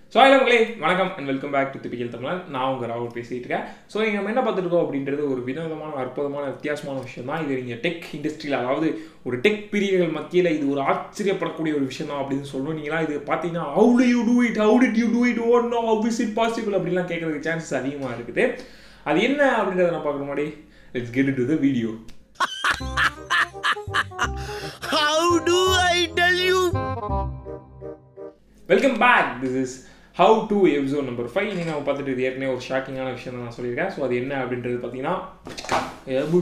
So hello மக்களே வணக்கம் and welcome back to typical தமிழன் நான் உங்கள் ராகுல் பேசிகிட்டு இருக்கேன் ஸோ இங்கே நம்ம என்ன பார்த்துருக்கோம் அப்படின்றது ஒரு வினோதமான அற்புதமான வித்தியாசமான விஷயம் தான் இது நீங்கள் டெக் இண்டஸ்ட்ரியில் அதாவது ஒரு டெக் பிரியர்கள் மத்தியில் இது ஒரு ஆச்சரியப்படக்கூடிய ஒரு விஷயம் தான் அப்படின்னு சொல்லணும் நீங்களா இது பார்த்தீங்கன்னா how do you do it how did you do it oh no how is it possible அப்படிலாம் கேட்கறதுக்கு சான்சஸ் அதிகமாக இருக்குது அது என்ன அப்படின்றத நான் பார்க்குற மாதிரி let's get to the video How do I tell you? Welcome back this is how to episode number five நீங்கள் நம்ம பார்த்துட்டு இது ஏற்கனவே ஒரு ஷாக்கிங்கான விஷயம் தான் நான் சொல்லியிருக்கேன் ஸோ அது என்ன அப்படின்றது பார்த்தீங்கன்னா எபு.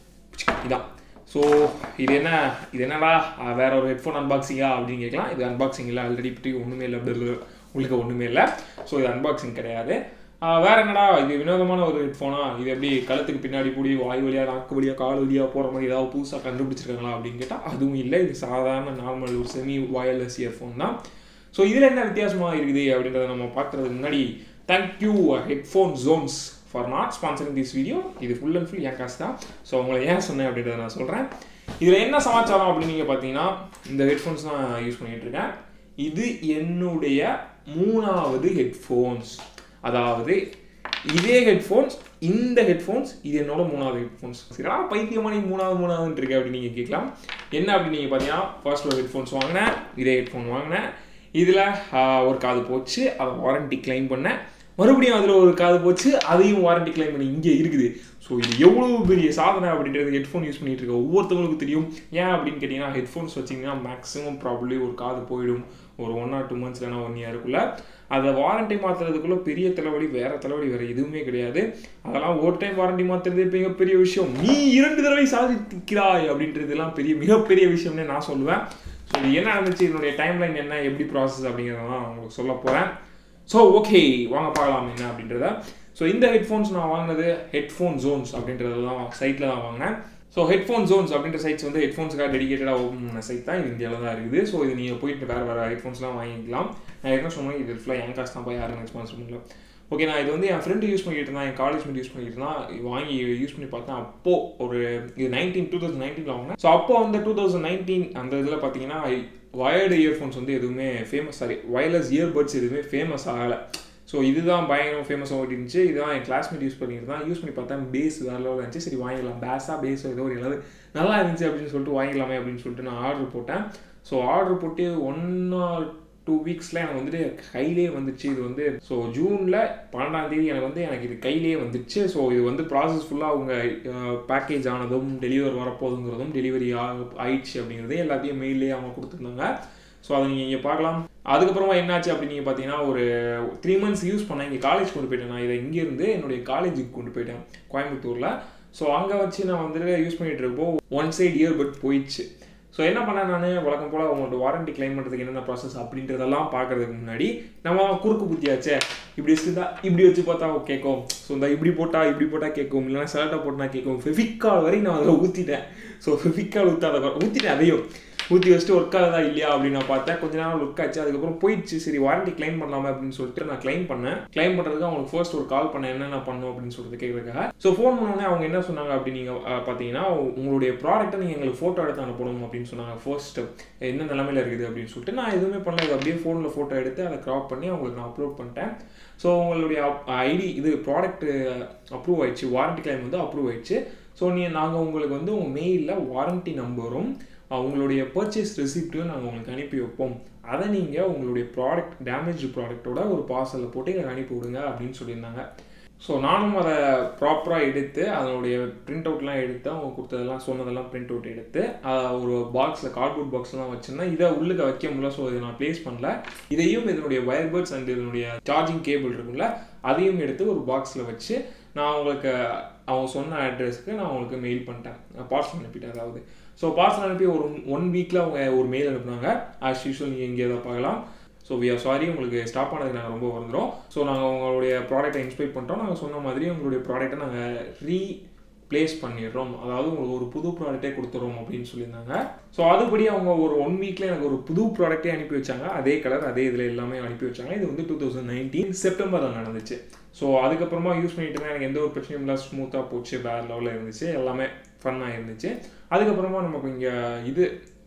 இதான் ஸோ இது என்ன இது என்னடா அஹ் வேற ஒரு ஹெட்ஃபோன் அன்பாக்சிங்கா அப்படின்னு கேட்கலாம் இது அன்பாக்சிங் இல்லை ஆல்ரெடி பற்றி ஒன்றுமே இல்லை அப்படி உங்களுக்கு ஒன்றுமே இல்லை ஸோ இது அன்பாக்சிங் கிடையாது அஹ் வேற என்னடா இது வினோதமான ஒரு ஹெட்ஃபோனா இது எப்படி கழுத்துக்கு பின்னாடி கூடி வாய் வழியாக நாக்கு வழியாக கால் வழியாக போகிற மாதிரி ஏதாவது புதுசாக கண்டுபிடிச்சிருக்காங்களா அப்படின்னு கேட்டால் அதுவும் இல்லை இது சாதாரண நார்மல் ஒரு செமி வயர்லெஸ் இயர்ஃபோன் தான் ஸோ இதில் என்ன வித்தியாசமாக இருக்குது அப்படின்றத நம்ம பார்க்குறதுக்கு முன்னாடி thank you headphone Zones for not sponsoring this video இது ஃபுல் அண்ட் ஃபுல் என் காசு தான் ஸோ உங்களை ஏன் சொன்னேன் அப்படின்றத நான் சொல்கிறேன் இதில் என்ன சமாச்சாரம் அப்படின்னு நீங்கள் பார்த்தீங்கன்னா இந்த ஹெட்ஃபோன்ஸ் தான் யூஸ் பண்ணிகிட்டு இருக்கேன் இது என்னுடைய மூணாவது ஹெட்ஃபோன்ஸ் அதாவது இதே ஹெட்ஃபோன்ஸ் இந்த ஹெட்ஃபோன்ஸ் இது என்னோட மூணாவது ஹெட்ஃபோன்ஸ் சரிடா பைத்தியமா நீ மூணாவது மூணாவது இருக்கு அப்படின்னு நீங்கள் கேட்கலாம் என்ன அப்படின்னு நீங்கள் பார்த்தீங்கன்னா ஃபர்ஸ்ட் ஒரு ஹெட்ஃபோன்ஸ் வாங்கினேன் இதே ஹெட்ஃபோன் வாங்கினேன் இதில் ஒரு காது போச்சு அதை வாரண்டி கிளைம் பண்ணேன் மறுபடியும் அதில் ஒரு காது போச்சு அதையும் வாரண்டி கிளைம் பண்ணி இங்கே இருக்குது ஸோ இது எவ்வளோ பெரிய சாதனை அப்படின்றது ஹெட்ஃபோன் யூஸ் பண்ணிட்டு இருக்க ஒவ்வொருத்தவங்களுக்கும் தெரியும் ஏன் அப்படின்னு கேட்டிங்கன்னா ஹெட்ஃபோன்ஸ் வச்சிங்கன்னா மேக்ஸிமம் ப்ராப்ளி ஒரு காது போயிடும் ஒரு ஒன் ஆர் டூ மந்த்ஸ் இல்லைனா ஒன் இயருக்குள்ள அதை வாரண்டி மாற்றுறதுக்குள்ள பெரிய தலைவலி வேற தலைவலி வேற எதுவுமே கிடையாது அதெல்லாம் ஒரு டைம் வாரண்டி மாற்றுறது மிகப்பெரிய விஷயம் நீ இரண்டு தடவை சாதிக்கிறாய் அப்படின்றதுலாம் பெரிய மிகப்பெரிய விஷயம்னு நான் சொல்லுவேன் ஸோ இது என்ன நடந்துச்சு இதனுடைய டைம்லைன் என்ன எப்படி ப்ராசஸ் அப்படிங்கிறத நான் உங்களுக்கு சொல்ல போகிறேன் ஸோ ஓகே வாங்க பார்க்கலாம் என்ன அப்படின்றத ஸோ இந்த ஹெட்ஃபோன்ஸ் நான் வாங்கினது ஹெட்ஃபோன் ஜோன்ஸ் அப்படின்றது தான் சைட்டில் தான் வாங்கினேன் ஸோ ஹெட்ஃபோன் ஜோன்ஸ் அப்படின்ற சைட்ஸ் வந்து ஹெட்ஃபோன்ஸுக்காக டெடிகேட்டடாக ஓப்பன் பண்ண சைட் தான் இது இந்தியாவில் தான் இருக்குது ஸோ இது நீங்கள் போயிட்டு வேறு வேறு ஹெட்ஃபோன்ஸ்லாம் வாங்கிக்கலாம் நான் என்ன சொன்னேன் இது ஃபுல்லாக என் காசு தான் போய் யாரும் ரெஸ்பான்ஸ் பண்ணல ஓகே நான் இது வந்து என் ஃப்ரெண்டு யூஸ் பண்ணிட்டு இருந்தான் என் காலேஜ் மெட் யூஸ் பண்ணிட்டு இருந்தான் இது வாங்கி யூஸ் பண்ணி பார்த்தேன் அப்போ ஒரு இது நைன்டீன் டூ தௌசண்ட் நைன்டீனில் வாங்கினேன் ஸோ அப்போ வந்து டூ தௌசண்ட் நைன்டீன் அந்த இதில் பார்த்தீங்கன்னா வயர்டு இயர்ஃபோன்ஸ் வந்து எதுவுமே ஃபேமஸ் சாரி வயர்லெஸ் இயர்பட்ஸ் எதுவுமே ஃபேமஸ் ஆகலை ஸோ இதுதான் பயங்கரம் ஃபேமஸாக ஓட்டி இருந்துச்சு இதுதான் என் கிளாஸ்மேட் யூஸ் பண்ணிட்டு தான் யூஸ் பண்ணி பார்த்தேன் பேஸ் வேற லெவலில் இருந்துச்சு சரி வாங்கிடலாம் பேஸாக பேஸோ ஏதோ ஒரு ஏதாவது நல்லா இருந்துச்சு அப்படின்னு சொல்லிட்டு வாங்கிக்கலாமே அப்படின்னு சொல்லிட்டு நான் ஆர்டர் போட்டேன் ஸோ ஆர்டர் போட்டு ஒன் ஆர் டூ வீக்ஸில் எனக்கு வந்துட்டு கையிலே வந்துச்சு இது வந்து ஸோ ஜூனில் பன்னெண்டாம் தேதி எனக்கு வந்து எனக்கு இது கையிலே வந்துச்சு ஸோ இது வந்து ப்ராசஸ் ஃபுல்லாக அவங்க பேக்கேஜ் ஆனதும் டெலிவர் வரப்போகுதுங்கிறதும் டெலிவரி ஆயிடுச்சு அப்படிங்கிறது எல்லாத்தையும் மெயிலே அவங்க கொடுத்துருந்தாங்க ஸோ அதை நீங்கள் இங்கே பார்க்கலாம் அதுக்கப்புறமா என்னாச்சு அப்படின்னு நீங்கள் பார்த்தீங்கன்னா ஒரு த்ரீ மந்த்ஸ் யூஸ் பண்ணேன் இங்கே காலேஜ் கொண்டு போயிட்டேன் நான் இதை இங்கேருந்து என்னுடைய காலேஜுக்கு கொண்டு போயிட்டேன் கோயம்புத்தூரில் ஸோ அங்கே வச்சு நான் வந்துட்டு யூஸ் பண்ணிகிட்டு இருப்போ ஒன் சைடு இயர்பட் போயிடுச்சு ஸோ என்ன பண்ணேன் நான் வழக்கம் போல் அவங்களோட வாரண்டி கிளைம் பண்ணுறதுக்கு என்னென்ன ப்ராசஸ் அப்படின்றதெல்லாம் பார்க்கறதுக்கு முன்னாடி நம்ம குறுக்கு புத்தியாச்சே இப்படி வச்சுருந்தா இப்படி வச்சு பார்த்தா கேட்கும் ஸோ இந்த இப்படி போட்டால் இப்படி போட்டால் கேட்கும் இல்லைனா செலக்டாக போட்டால் கேட்கும் ஃபெவிக்கால் வரையும் நான் அதில் ஊற்றிட்டேன் ஸோ ஃபெவிக்கால் ஊற்றாத ஊற்றிட்டேன் அதையும் ஊற்றி வச்சுட்டு ஒர்க் ஆகுதா இல்லையா அப்படின்னு நான் பார்த்தேன் கொஞ்ச நேரம் ஒர்க் ஆச்சு அதுக்கப்புறம் போயிடுச்சு சரி வாரண்டி கிளைம் பண்ணலாமா அப்படின்னு சொல்லிட்டு நான் கிளைம் பண்ணேன் கிளைம் பண்ணுறதுக்கு அவங்களுக்கு ஃபர்ஸ்ட் ஒரு கால் பண்ண என்னென்ன பண்ணும் அப்படின்னு சொல்லிட்டு கேட்குறதுக்காக ஸோ ஃபோன் பண்ணோடனே அவங்க என்ன சொன்னாங்க அப்படின்னு நீங்கள் பார்த்தீங்கன்னா உங்களுடைய ப்ராடக்ட்டை நீங்கள் எங்களுக்கு ஃபோட்டோ எடுத்து அனுப்பணும் அப்படின்னு சொன்னாங்க ஃபர்ஸ்ட் என்ன நிலமையில இருக்குது அப்படின்னு சொல்லிட்டு நான் எதுவுமே பண்ணல இது அப்படியே ஃபோனில் ஃபோட்டோ எடுத்து அதை க்ராப் பண்ணி அவங்களுக்கு நான் அப்லோட் பண்ணிட்டேன் ஸோ உங்களுடைய ஐடி இது ப்ராடக்ட் அப்ரூவ் ஆயிடுச்சு வாரண்டி கிளைம் வந்து அப்ரூவ் ஆயிடுச்சு ஸோ நீ நாங்கள் உங்களுக்கு வந்து உங்கள் மெயிலில் வாரண்டி நம்பரும் உங்களுடைய பர்ச்சேஸ் ரெசிப்ட்டும் நாங்கள் உங்களுக்கு அனுப்பி வைப்போம் அதை நீங்கள் உங்களுடைய ப்ராடக்ட் டேமேஜ் ப்ராடக்ட்டோட ஒரு பார்சலில் போட்டு எனக்கு அனுப்பி விடுங்க அப்படின்னு சொல்லியிருந்தாங்க ஸோ நானும் அதை ப்ராப்பராக எடுத்து அதனுடைய பிரிண்ட் அவுட்லாம் எடுத்து அவங்க கொடுத்ததெல்லாம் சொன்னதெல்லாம் பிரிண்ட் அவுட் எடுத்து ஒரு பாக்ஸில் கார்ட்போர்ட் பாக்ஸ்லாம் வச்சுருந்தேன் இதை உள்ளுக்க வைக்க முடியல ஸோ இதை நான் ப்ளேஸ் பண்ணல இதையும் இதனுடைய வயர்பட்ஸ் அண்ட் இதனுடைய சார்ஜிங் கேபிள் இருக்குல்ல அதையும் எடுத்து ஒரு பாக்ஸில் வச்சு நான் அவங்களுக்கு அவங்க சொன்ன அட்ரஸ்க்கு நான் அவங்களுக்கு மெயில் பண்ணிட்டேன் பார்சல் அனுப்பிட்டேன் அதாவது ஸோ பார்சல் அனுப்பி ஒரு ஒன் வீக்கில் அவங்க ஒரு மெயில் அனுப்புனாங்க ஆஸ் யூஸ்வல் நீங்கள் இங்கே தான் பார்க்கலாம் ஸோ வி ஆர் சாரி உங்களுக்கு ஸ்டாப் ஆனதுக்கு நாங்கள் ரொம்ப வந்துடும் ஸோ நாங்கள் உங்களுடைய ப்ராடக்ட்டை இன்ஸ்பெக்ட் பண்ணுறோம் நாங்கள் சொன்ன மாதிரி உங்களுடைய ப்ராடக்ட்டை நாங்கள் ரீ ப்ளேஸ் பண்ணிடுறோம் அதாவது உங்களுக்கு ஒரு புது ப்ராடக்டே கொடுத்துறோம் அப்படின்னு சொல்லியிருந்தாங்க ஸோ அதுபடி அவங்க ஒரு ஒன் வீக்கில் எனக்கு ஒரு புது ப்ராடக்ட்டே அனுப்பி வச்சாங்க அதே கலர் அதே இதில் எல்லாமே அனுப்பி வச்சாங்க இது வந்து டூ தௌசண்ட் நைன்டீன் செப்டம்பரில் நடந்துச்சு ஸோ அதுக்கப்புறமா யூஸ் பண்ணிட்டு தான் எனக்கு எந்த ஒரு பிரச்சனையும் இல்லை ஸ்மூத்தாக போச்சு வேறு லெவலில் இருந்துச்சு எல்லாமே ஃபன்னாக இருந்துச்சு அதுக்கப்புறமா நமக்கு இங்கே இது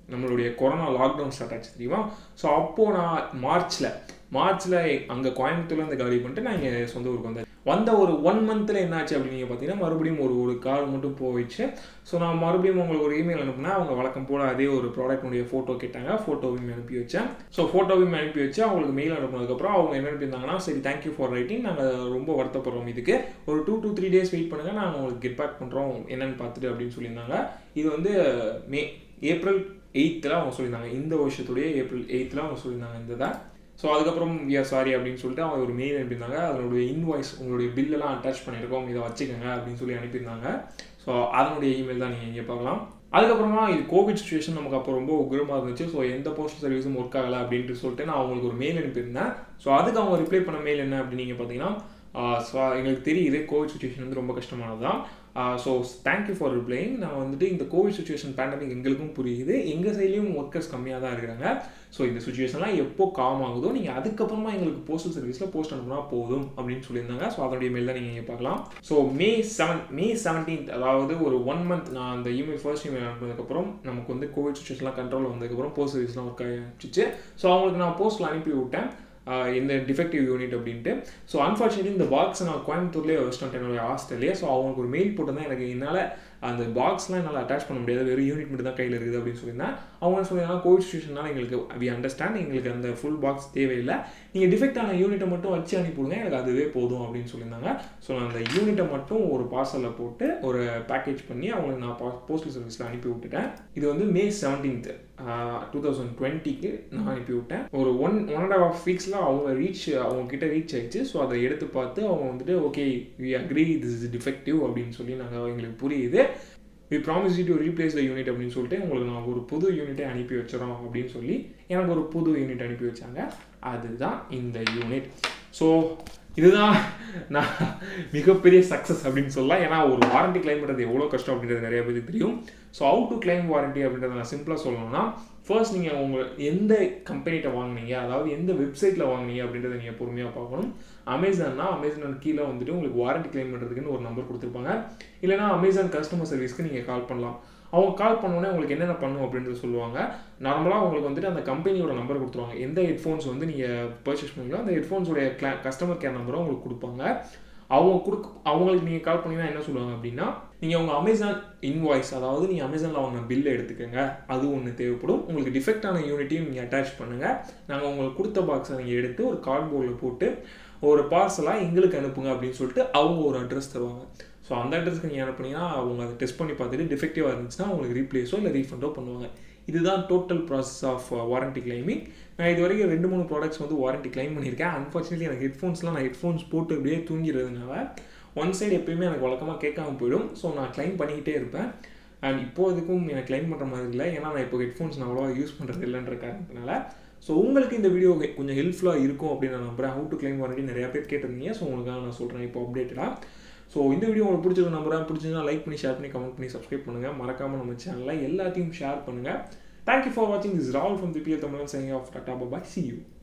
நம்மளுடைய கொரோனா லாக்டவுன் ஸ்டார்ட் ஆச்சு தெரியுமா ஸோ அப்போது நான் மார்ச்சில் மார்ச்சில் அங்கே கோயம்புத்தூர்லேருந்து காலி பண்ணிட்டு நான் இங்கே சொந்த ஊருக்கு வந்தேன் வந்த ஒரு ஒன் மந்த்தில் என்னாச்சு அப்படின்னு நீங்கள் பார்த்தீங்கன்னா மறுபடியும் ஒரு ஒரு கால் மட்டும் போயிடுச்சு ஸோ நான் மறுபடியும் உங்களுக்கு ஒரு இமெயில் அனுப்புனா அவங்க வழக்கம் போல் அதே ஒரு ப்ராடக்ட்னுடைய ஃபோட்டோ கேட்டாங்க ஃபோட்டோவையும் அனுப்பி வச்சேன் ஸோ ஃபோட்டோவையும் அனுப்பி வச்சு அவங்களுக்கு மெயில் அனுப்புனதுக்கப்புறம் அவங்க என்ன அனுப்பியிருந்தாங்கன்னா சரி தேங்க்யூ ஃபார் ரைட்டிங் நாங்கள் ரொம்ப வருத்தப்படுறோம் இதுக்கு ஒரு two two three days wait பண்ணுங்கள் நாங்கள் உங்களுக்கு கெட் பேக் பண்ணுறோம் என்னென்னு பார்த்துட்டு அப்படின்னு சொல்லியிருந்தாங்க இது வந்து மே ஏப்ரல் எயித்தில் அவங்க சொல்லியிருந்தாங்க இந்த வருஷத்துடைய ஏப்ரல் எயித்தில் அவங்க சொல்லியிருந்தாங்க இந்த தான் ஸோ அதுக்கப்புறம் வி ஆர் சாரி அப்படின்னு சொல்லிட்டு அவங்க ஒரு மெயில் அனுப்பியிருந்தாங்க அதனுடைய இன்வாய்ஸ் உங்களுடைய பில்லெல்லாம் அட்டாச் பண்ணியிருக்கோம் இதை வச்சுக்கோங்க அப்படின்னு சொல்லி அனுப்பியிருந்தாங்க ஸோ அதனுடைய இமெயில் தான் நீங்கள் இங்கே பார்க்கலாம் அதுக்கப்புறமா இது கோவிட் சுச்சுவேஷன் நமக்கு அப்போ ரொம்ப உக்ரமாக இருந்துச்சு ஸோ எந்த போஸ்டல் சர்வீஸும் ஒர்க் ஆகலை அப்படின்ட்டு சொல்லிட்டு நான் அவங்களுக்கு ஒரு மெயில் அனுப்பியிருந்தேன் ஸோ அதுக்கு அவங்க ரிப்ளை பண்ண மெயில் என்ன அப்படின்னு நீங்கள் பார்த்தீங்கன்னா ஸோ எங்களுக்கு தெரியுது கோவிட் சுச்சுவேஷன் வந்து ரொம்ப கஷ்டமானது தான் ஸோ தேங்க்யூ ஃபார் ரிப்ளைங் நான் வந்துட்டு இந்த கோவிட் சுச்சுவேஷன் பேண்டமிக் எங்களுக்கும் புரியுது எங்கள் சைட்லேயும் ஒர்க்கர்ஸ் கம்மியாக தான் இருக்கிறாங்க ஸோ இந்த சுச்சுவேஷன்லாம் எப்போ காம் ஆகுதோ நீங்கள் அதுக்கப்புறமா எங்களுக்கு போஸ்டல் சர்வீஸில் போஸ்ட் அனுப்புனா போதும் அப்படின்னு சொல்லியிருந்தாங்க ஸோ அதனுடைய மெயில் தான் நீங்கள் இங்கே பார்க்கலாம் so May seven May seventeenth அதாவது ஒரு ஒன் மந்த் நான் அந்த இமெயில் ஃபர்ஸ்ட் இமெயில் அனுப்புனதுக்கப்புறம் நமக்கு வந்து கோவிட் சுச்சுவேஷன்லாம் கண்ட்ரோல் வந்ததுக்கப்புறம் போஸ்ட் சர்வீஸ்லாம் ஒர்க் ஆகிடுச்சு ஸோ அவங்களுக்கு நான் போஸ்ட்டில் அனுப்பி விட்டேன் இந்த டிஃபெக்டிவ் யூனிட் அப்படின்ட்டு ஸோ அன்ஃபார்ச்சுனேட்லி இந்த பாக்ஸ் நான் கோயம்புத்தூர்லேயே வச்சிட்டேன் என்னுடைய ஹாஸ்டல்லே ஸோ அவங்களுக்கு ஒரு மெயில் போட்டு எனக்கு என்னால் அந்த பாக்ஸ்லாம் என்னால் அட்டாச் பண்ண முடியாது வெறும் யூனிட் மட்டும் தான் கையில் இருக்குது அப்படின்னு சொல்லியிருந்தேன் அவங்க சொல்லியிருந்தாங்க கோவிட் சுச்சுவேஷனால எங்களுக்கு வி அண்டர்ஸ்டாண்ட் எங்களுக்கு அந்த ஃபுல் பாக்ஸ் தேவையில்லை நீங்கள் டிஃபெக்டான யூனிட்டை மட்டும் வச்சு அனுப்பிவிடுங்க எனக்கு அதுவே போதும் அப்படின்னு சொல்லியிருந்தாங்க ஸோ நான் அந்த யூனிட்டை மட்டும் ஒரு பார்சலில் போட்டு ஒரு பேக்கேஜ் பண்ணி அவங்களுக்கு நான் போஸ்டல் சர்வீஸில் அனுப்பி விட்டுட்டேன் இது வந்து மே செவன்டீன்த்து டூ தௌசண்ட் டுவெண்ட்டிக்கு நான் அனுப்பி விட்டேன் ஒரு ஒன் ஒன் அண்ட் ஹாஃப் வீக்ஸில் அவங்க ரீச் அவங்க கிட்ட ரீச் ஆயிடுச்சு ஸோ அதை எடுத்து பார்த்து அவங்க வந்துட்டு okay we agree this is defective அப்படின்னு சொல்லி நாங்கள் எங்களுக்கு புரியுது we promise to replace the unit அப்படின்னு சொல்லிட்டு உங்களுக்கு நான் ஒரு புது யூனிட்டை அனுப்பி வச்சிடறோம் அப்படின்னு சொல்லி எனக்கு ஒரு புது யூனிட் அனுப்பி வச்சாங்க அதுதான் இந்த யூனிட் ஸோ இதுதான் நான் மிகப்பெரிய சக்ஸஸ் அப்படின்னு சொல்லலாம் ஏன்னா ஒரு வாரண்டி கிளைம் பண்ணுறது எவ்வளோ கஷ்டம் அப்படின்றது நிறைய பேருக்கு தெரியும் ஸோ அவு டு கிளைம் வாரண்டி அப்படின்றத நான் சிம்பிளாக சொல்லணும்னா ஃபர்ஸ்ட் நீங்கள் உங்கள் எந்த கம்பெனிகிட்ட வாங்கினீங்க அதாவது எந்த வெப்சைட்டில் வாங்கினீங்க அப்படின்றத நீங்கள் பொறுமையாக பார்க்கணும் அமேசான்னா அமேசான் கீழே வந்துட்டு உங்களுக்கு வாரண்டி கிளைம் பண்ணுறதுக்குன்னு ஒரு நம்பர் கொடுத்துருப்பாங்க இல்லைனா அமேசான் கஸ்டமர் சர்வீஸ்க்கு நீங்கள் கால் பண்ணலாம் அவங்க கால் பண்ணோடனே உங்களுக்கு என்னென்ன பண்ணும் அப்படின்றத சொல்லுவாங்க நார்மலாக உங்களுக்கு வந்துட்டு அந்த கம்பெனியோட நம்பர் கொடுத்துருவாங்க எந்த ஹெட்ஃபோன்ஸ் வந்து நீங்கள் பர்ச்சேஸ் பண்ணீங்களோ அந்த ஹெட்ஃபோன்ஸோடைய கிளா கஸ்டமர் கேர் நம்பரும் உங்களுக்கு கொடுப்பாங்க அவங்க கொடுக்க அவங்களுக்கு நீங்கள் கால் பண்ணிங்கன்னா என்ன சொல்லுவாங்க அப்படின்னா நீங்கள் உங்கள் அமேசான் இன்வாய்ஸ் அதாவது நீங்கள் அமேசானில் வாங்கின பில்லை எடுத்துக்கோங்க அது ஒன்று தேவைப்படும் உங்களுக்கு டிஃபெக்டான யூனிட்டையும் நீங்கள் அட்டாச் பண்ணுங்கள் நாங்கள் உங்களுக்கு கொடுத்த பாக்ஸை நீங்கள் எடுத்து ஒரு கார்ட்போர்டில் போட்டு ஒரு பார்சலாக எங்களுக்கு அனுப்புங்க அப்படின்னு சொல்லிட்டு அவங்க ஒரு அட்ரஸ் தருவாங்க ஸோ அந்த அட்ரஸ்க்கு நீங்கள் அனுப்புனீங்கன்னா அவங்க அதை டெஸ்ட் பண்ணி பார்த்துட்டு டிஃபெக்டிவாக இருந்துச்சுன்னா உங்களுக்கு ரீப்ளேஸோ இல்லை ரீஃபண்டோ பண்ணுவாங்க இதுதான் total process of warranty claiming நான் இது வரைக்கும் ரெண்டு மூணு ப்ராடக்ட்ஸ் வந்து வாரண்டி கிளைம் பண்ணியிருக்கேன் அன்ஃபார்ச்சுனேட்லி எனக்கு ஹெட்ஃபோன்ஸ்லாம் நான் ஹெட்ஃபோன்ஸ் போட்டு அப்படியே தூங்கிறதுனால ஒன் சைடு எப்பயுமே எனக்கு வழக்கமாக கேட்காம போயிடும் ஸோ நான் கிளைம் பண்ணிக்கிட்டே இருப்பேன் அண்ட் இப்போ இதுக்கும் எனக்கு கிளைம் பண்ணுற மாதிரி இல்லை ஏன்னா நான் இப்போ ஹெட்ஃபோன்ஸ் நான் அவ்வளோவா யூஸ் பண்ணுறது இல்லைன்ற காரணத்தினால ஸோ உங்களுக்கு இந்த வீடியோ கொஞ்சம் ஹெல்ப்ஃபுல்லாக இருக்கும் அப்படின்னு நான் நம்புறேன் ஹவு டு கிளைம் வாரண்டி நிறையா பேர் கேட்டிருந்தீங்க ஸோ உங்களுக்காக நான் சொல்கிறேன் இப்போ அப்டேட்டடாக ஸோ இந்த வீடியோ உங்களுக்கு பிடிச்சிருக்கு நம்புறேன் பிடிச்சிருந்தா லைக் பண்ணி ஷேர் பண்ணி கமெண்ட் பண்ணி சப்ஸ்கிரைப் பண்ணுங்கள் மறக்காமல் நம்ம சேனலில் எல்லாத்தையும் ஷேர் பண்ணுங்கள் தேங்க்யூ ஃபார் வாட்சிங் திஸ் ராவல் from the PL Tamil sign off tata bye see you